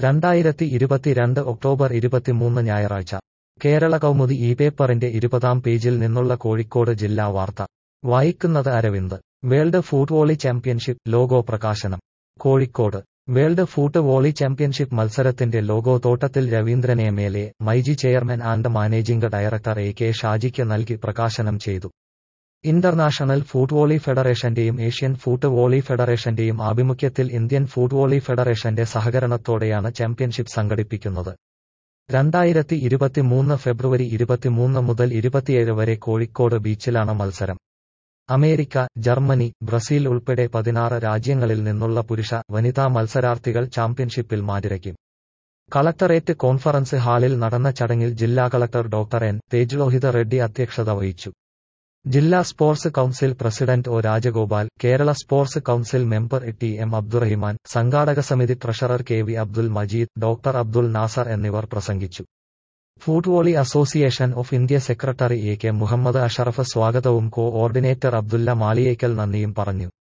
രണ്ടായിരത്തി ഇരുപത്തിരണ്ട് ഒക്ടോബർ ഇരുപത്തിമൂന്ന് ഞായറാഴ്ച കേരള കൗമുദി ഈ പേപ്പറിന്റെ ഇരുപതാം പേജിൽ നിന്നുള്ള കോഴിക്കോട് ജില്ലാ വാർത്ത വായിക്കുന്നത് Aravind world foot volley championship logo പ്രകാശനം Kozhikode world foot volley championship മത്സരത്തിന്റെ ലോഗോ തോട്ടത്തിൽ രവീന്ദ്രനെ മേലെ myG chairman and managing director A K ഷാജിക്ക് നൽകി പ്രകാശനം ചെയ്തു ഇന്റർനാഷണൽ ഫൂട്ട് വോളി ഫെഡറേഷന്റെയും ഏഷ്യൻ ഫൂട്ട് വോളി ഫെഡറേഷന്റെയും ആഭിമുഖ്യത്തിൽ ഇന്ത്യൻ ഫൂട്ട് വോളി ഫെഡറേഷന്റെ സഹകരണത്തോടെയാണ് ചാമ്പ്യൻഷിപ്പ് സംഘടിപ്പിക്കുന്നത് രണ്ടായിരത്തി ഇരുപത്തിമൂന്ന് ഫെബ്രുവരി ഇരുപത്തിമൂന്ന് മുതൽ ഇരുപത്തിയേഴ് വരെ കോഴിക്കോട് ബീച്ചിലാണ് മത്സരം അമേരിക്ക ജർമ്മനി ബ്രസീൽ ഉൾപ്പെടെ പതിനാറ് രാജ്യങ്ങളിൽ നിന്നുള്ള പുരുഷ വനിതാ മത്സരാർത്ഥികൾ ചാമ്പ്യൻഷിപ്പിൽ മാതിരയ്ക്കും കളക്ടറേറ്റ് കോൺഫറൻസ് ഹാളിൽ നടന്ന ചടങ്ങിൽ ജില്ലാ collector doctor N Tejlohith Reddy അധ്യക്ഷത വഹിച്ചു ജില്ലാ sports council president O Rajagopal Kerala sports council member T M Abdurahiman സംഘാടക സമിതി treasurer K V Abdul Majeed doctor Abdul Nasar എന്നിവർ പ്രസംഗിച്ചു footvolley association of India secretary A K Muhammad Ashraf സ്വാഗതവും കോ ഓർഡിനേറ്റർ അബ്ദുല്ല മാളിയേക്കൽ നന്ദിയും പറഞ്ഞു